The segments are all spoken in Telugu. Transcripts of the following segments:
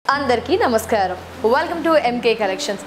అందరికీ నమస్కారం వెల్కమ్ టు ఎంకే కలెక్షన్స్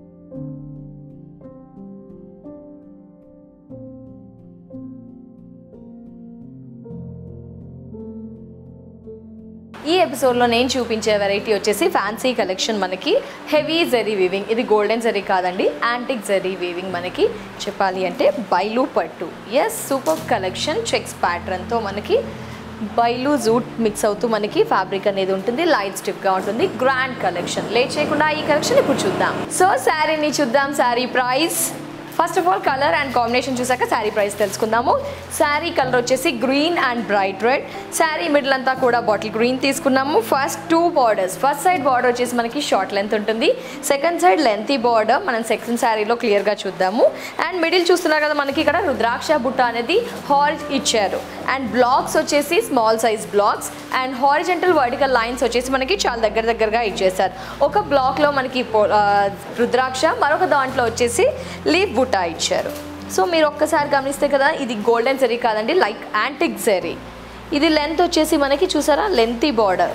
ఈ ఎపిసోడ్లో నేను చూపించే వెరైటీ వచ్చేసి ఫ్యాన్సీ కలెక్షన్ మనకి హెవీ జరీ వీవింగ్ ఇది గోల్డెన్ జరీ కాదండి యాంటిక్ జరీ వీవింగ్ మనకి చెప్పాలి అంటే బైలు పట్టు ఎస్ సూపర్ కలెక్షన్ చెక్స్ ప్యాటర్న్తో మనకి బైలు జూట్ మిక్స్ అవుతూ మనకి ఫ్యాబ్రిక్ అనేది ఉంటుంది లైట్ స్టిఫ్గా ఉంటుంది గ్రాండ్ కలెక్షన్ లేట్ చేయకుండా ఈ కలెక్షన్ ఇప్పుడు చూద్దాం సో శారీని చూద్దాం sari price first of all colour and combination చూసాక శారీ ప్రైస్ తెలుసుకుందాము శారీ కలర్ వచ్చేసి green and bright red sari middle అంతా కూడా బాటిల్ గ్రీన్ తీసుకున్నాము first two borders first side border వచ్చేసి మనకి షార్ట్ లెంత్ ఉంటుంది సెకండ్ సైడ్ లెంతీ బార్డర్ మనం సెకండ్ శారీలో క్లియర్గా చూద్దాము అండ్ మిడిల్ చూస్తున్నారు కదా మనకి ఇక్కడ రుద్రాక్ష బుట్ట అనేది హాల్ట్ ఇచ్చారు అండ్ బ్లాక్స్ వచ్చేసి small size blocks and horizontal vertical lines వచ్చేసి మనకి చాలా దగ్గర దగ్గరగా ఇచ్చేసారు ఒక బ్లాక్లో మనకి పో- ఆ, రుద్రాక్ష మరొక దాంట్లో వచ్చేసి లీఫ్ బుట్ట ఇచ్చారు సో మీరు ఒక్కసారి గమనిస్తే కదా ఇది గోల్డెన్ జరీ కాదండి లైక్ యాంటిక్ జరీ ఇది లెంత్ వచ్చేసి మనకి చూసారా lengthy border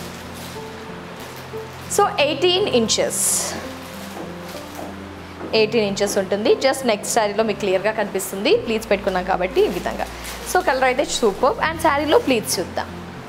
so eighteen inches eighteen inches ఉంటుంది జస్ట్ నెక్స్ట్ శారీలో మీకు క్లియర్గా కనిపిస్తుంది ప్లీజ్ పెట్టుకున్నాం కాబట్టి ఈ విధంగా సో కలర్ అయితే సూపర్ అండ్ శారీలో ప్లీజ్ చూద్దాం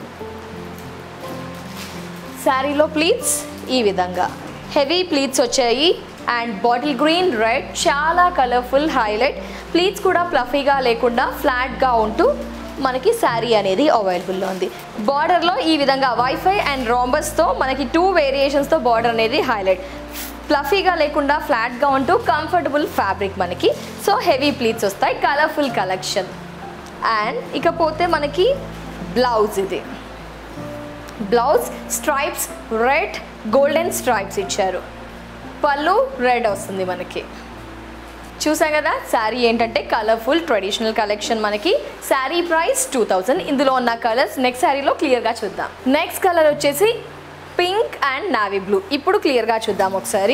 శారీలో ప్లీట్స్ ఈ విధంగా హెవీ ప్లీట్స్ వచ్చాయి అండ్ బాటిల్ గ్రీన్ రెడ్ చాలా కలర్ఫుల్ హైలైట్ ప్లీట్స్ కూడా ప్లఫీగా లేకుండా ఫ్లాట్గా ఉంటూ మనకి శారీ అనేది అవైలబుల్లో ఉంది బార్డర్లో ఈ విధంగా వైఫై అండ్ రాంబస్తో మనకి టూ వేరియేషన్స్తో బార్డర్ అనేది హైలైట్ ప్లఫీగా లేకుండా ఫ్లాట్గా ఉంటూ కంఫర్టబుల్ ఫ్యాబ్రిక్ మనకి సో హెవీ ప్లీట్స్ వస్తాయి కలర్ఫుల్ కలెక్షన్ అండ్ ఇకపోతే మనకి బ్లౌజ్ ఇది blouse stripes red golden stripes ఇచ్చారు పళ్ళు రెడ్ వస్తుంది మనకి చూసాం కదా శారీ ఏంటంటే కలర్ఫుల్ ట్రెడిషనల్ కలెక్షన్ మనకి శారీ ప్రైస్ టూ థౌజండ్ ఇందులో ఉన్న కలర్స్ నెక్స్ట్ శారీలో క్లియర్గా చూద్దాం నెక్స్ట్ కలర్ వచ్చేసి పింక్ అండ్ నావీ బ్లూ ఇప్పుడు క్లియర్గా చూద్దాం ఒకసారి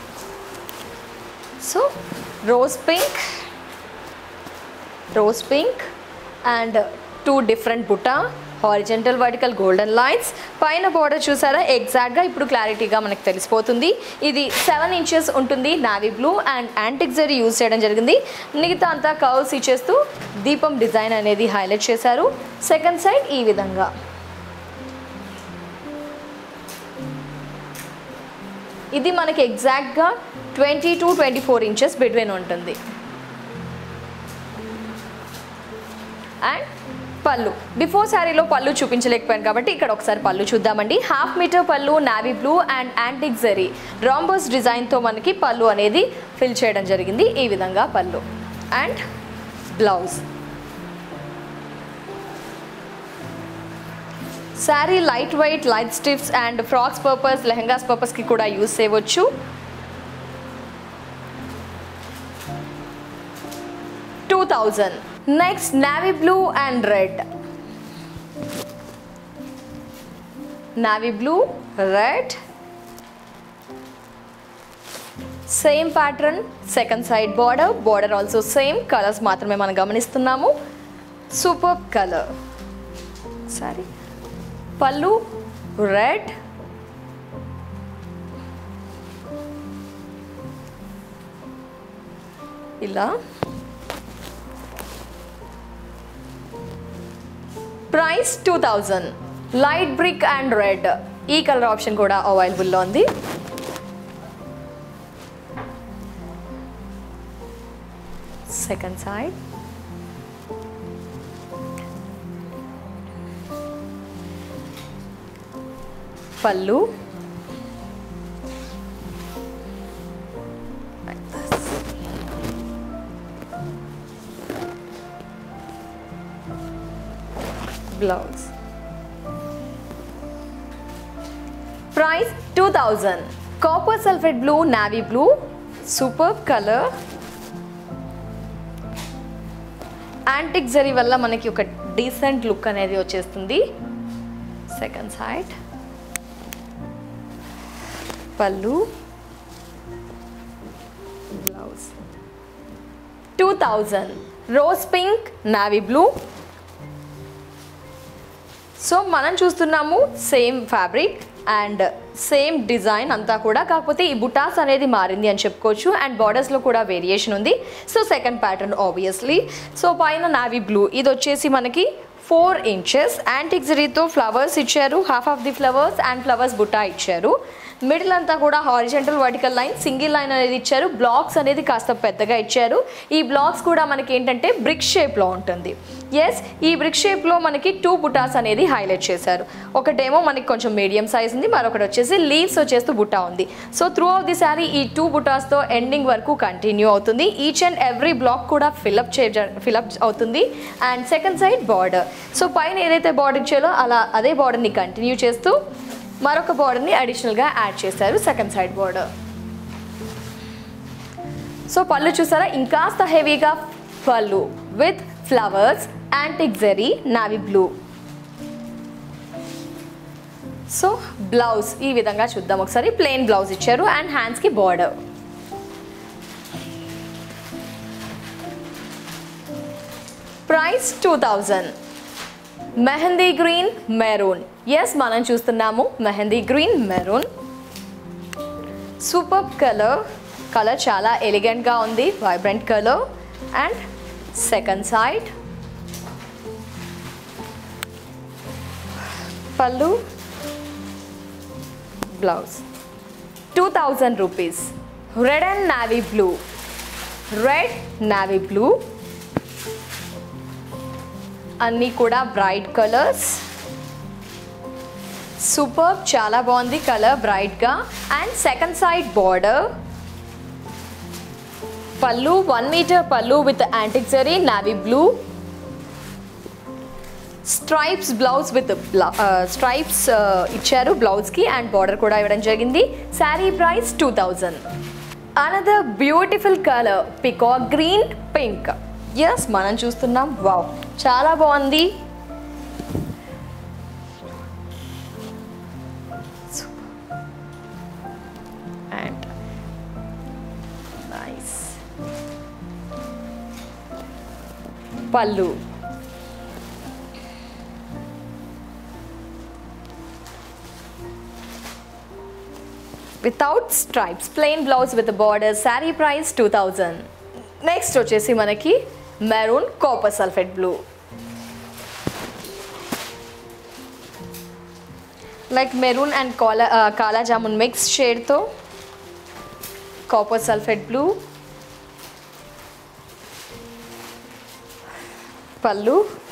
so rose pink rose pink and two different బుట్ట హారిజెంటల్ వర్టికల్ గోల్డెన్ లైన్స్ పైన బోర్డర్ చూసారా ఎగ్జాక్ట్గా ఇప్పుడు క్లారిటీగా మనకు తెలిసిపోతుంది ఇది సెవెన్ ఇంచెస్ ఉంటుంది navy blue and antique zari use చేయడం జరిగింది మిగతా అంతా కర్వ్స్ ఇచ్చేస్తూ దీపం డిజైన్ అనేది హైలైట్ చేశారు సెకండ్ సైడ్ ఈ విధంగా ఇది మనకి ఎగ్జాక్ట్గా twenty to twenty four inches between ఉంటుంది అండ్ పళ్ళు బిఫోర్ శారీలో పళ్ళు చూపించలేకపోయాను కాబట్టి ఇక్కడ ఒకసారి పళ్ళు చూద్దామండి హాఫ్ మీటర్ పళ్ళు navy blue and antique zari rhombus డిజైన్తో మనకి పళ్ళు అనేది ఫిల్ చేయడం జరిగింది ఈ విధంగా పళ్ళు and blouse sari light weight light స్టిఫ్స్ అండ్ ఫ్రాక్స్ పర్పస్ లెహంగాస్ పర్పస్కి కూడా యూస్ చేయవచ్చు two thousand next navy blue and red navy blue red same pattern second side border border also same colours మాత్రమే మనం గమనిస్తున్నాము సూపర్ కలర్ సారీ పళ్ళు రెడ్ ఇలా price two thousand light brick and red ఈ కలర్ ఆప్షన్ కూడా అవైలబుల్లో ఉంది సెకండ్ సైడ్ పళ్ళు Like this. blouse. Price 2000. Copper sulfate blue, navy blue, superb color. Antique zari వల్ల మనకి ఒక డీసెంట్ లుక్ అనేది వచ్చేస్తుంది సెకండ్ సైడ్ పళ్ళు blouse two thousand rose pink navy blue so మనం చూస్తున్నాము same fabric and same design అంతా కూడా కాకపోతే ఈ బుటాస్ అనేది మారింది అని చెప్పుకోవచ్చు అండ్ బార్డర్స్లో కూడా వేరియేషన్ ఉంది so second pattern obviously so పైన నావీ బ్లూ ఇది వచ్చేసి మనకి ఫోర్ ఇంచెస్ యాంటిక్ జరీతో ఫ్లవర్స్ ఇచ్చారు half of the flowers and flowers బుట్టా ఇచ్చారు మిడిల్ అంతా కూడా horizontal vertical line single line అనేది ఇచ్చారు బ్లాక్స్ అనేది కాస్త పెద్దగా ఇచ్చారు ఈ బ్లాక్స్ కూడా మనకి ఏంటంటే బ్రిక్ షేప్లో ఉంటుంది ఎస్ ఈ బ్రిక్ షేప్లో మనకి టూ బుటాస్ అనేది హైలైట్ చేశారు ఒకటేమో మనకి కొంచెం మీడియం సైజ్ ఉంది మరొకటి వచ్చేసి లీవ్స్ వచ్చేస్తూ బుట్టా ఉంది so through of the sari ఈ టూ బుటాస్తో ఎండింగ్ వరకు కంటిన్యూ అవుతుంది ఈచ్ అండ్ ఎవ్రీ బ్లాక్ కూడా ఫిలప్ చే ఫిలప్ అవుతుంది and second side border so పైన ఏదైతే బార్డర్ ఇచ్చారో అలా అదే బార్డర్ని కంటిన్యూ చేస్తూ మరొక బార్డర్ని అడిషనల్గా యాడ్ చేశారు సెకండ్ సైడ్ బార్డర్ సో పళ్ళు చూసారా ఇంకాస్త హెవీగా పళ్ళు with flowers antique zari navy blue so blouse ఈ విధంగా చూద్దాం ఒకసారి ప్లెయిన్ బ్లౌజ్ ఇచ్చారు అండ్ హ్యాండ్స్కి border price two thousand mehndi green maroon as మనం చూస్తున్నాము mehndi green maroon super colour colour చాలా ఎలిగెంట్గా ఉంది vibrant colour and second side పళ్ళు blouse two thousand rupees red and navy blue red navy blue అన్నీ కూడా బ్రైట్ కలర్స్ సూపర్ చాలా బాగుంది కలర్ బ్రైట్గా అండ్ సెకండ్ సైడ్ బార్డర్ పళ్ళు వన్ మీటర్ పళ్ళు with antique zari navy blue stripes blouse with stripes ఇచ్చారు బ్లౌజ్కి అండ్ బార్డర్ కూడా ఇవ్వడం జరిగింది sari price two thousand another beautiful colour peacock green pink as మనం చూస్తున్నాం వావ్ చాలా బాగుంది అండ్ నైస్ పళ్ళు without stripes plain blouse with border sari price two thousand next వచ్చేసి మనకి maroon copper sulphate blue like maroon and kala kala jamun mix షేడ్తో కాపర్ సల్ఫేట్ బ్లూ పళ్ళు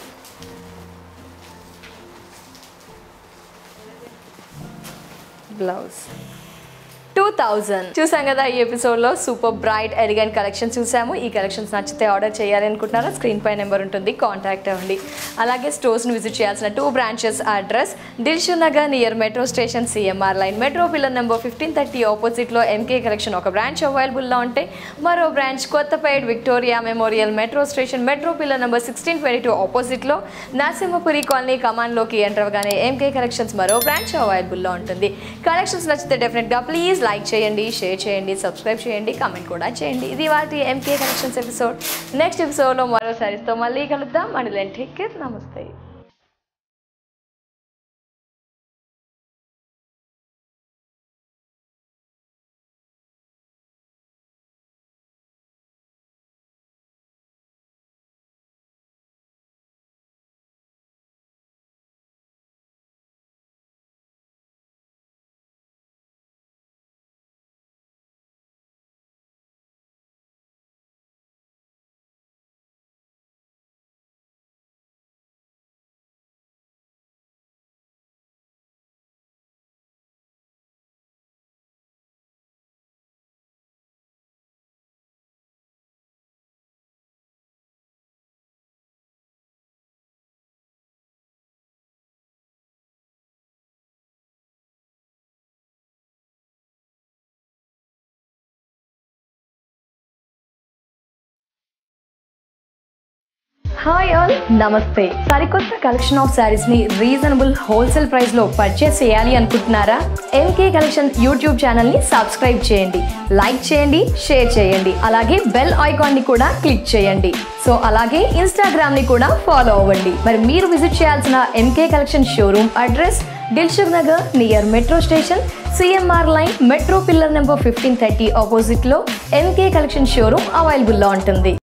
బ్లౌజ్ టూ థౌజండ్ చూసాం కదా ఈ ఎపిసోడ్లో సూపర్ బ్రైట్ ఎలిగెంట్ కలెక్షన్ చూసాము ఈ కలెక్షన్స్ నచ్చితే ఆర్డర్ చేయాలి అనుకుంటున్నారా స్క్రీన్ పై నెంబర్ ఉంటుంది కాంటాక్ట్ అవ్వండి అలాగే స్టోర్స్ని విజిట్ చేయాల్సిన two branches address Dilsukh Nagar near metro station CMR lane metro pillar number fifteen thirty ఆపోజిట్లో ఎంకే కలెక్షన్ ఒక బ్రాంచ్ అవైలబుల్లో ఉంటే మరో branch Kothapet Victoria Memorial metro station metro pillar number sixteen twenty two ఆపోజిట్లో నరసింహపురి కాలనీ కమాన్లోకి ఎంటర్ అవ్వగానే ఎంకే కలెక్షన్స్ మరో బ్రాంచ్ అవైలబుల్లో ఉంటుంది కలెక్షన్స్ నచ్చితే డెఫినెట్గా ప్లీజ్ లైక్ చేయండి షేర్ చేయండి సబ్స్క్రైబ్ చేయండి కామెంట్ కూడా చేయండి ఇది వాటి ఎంకే కలెక్షన్స్ ఎపిసోడ్ నెక్స్ట్ ఎపిసోడ్లో మరో సారీస్తో మళ్ళీ కలుద్దాం అండ్ టేక్ కేర్ నమస్తే హాయ్ ఆల్ నమస్తే సరికొత్త కలెక్షన్ ఆఫ్ శారీస్ ని రీజనబుల్ హోల్సేల్ ప్రైస్ లో పర్చేస్ చేయాలి అనుకుంటున్నారా ఎంకే కలెక్షన్ యూట్యూబ్ ఛానల్ ని సబ్స్క్రైబ్ చేయండి లైక్ చేయండి షేర్ చేయండి అలాగే బెల్ ఐకాన్ ని కూడా క్లిక్ చేయండి సో అలాగే ఇన్స్టాగ్రామ్ ని కూడా ఫాలో అవ్వండి మరి మీరు విజిట్ చేయాల్సిన MK collection showroom address Dilsukh Nagar near metro station CMR lane metro pillar number fifteen thirty opposite లో ఎంకే కలెక్షన్ షోరూమ్ అవైలబుల్లో ఉంటుంది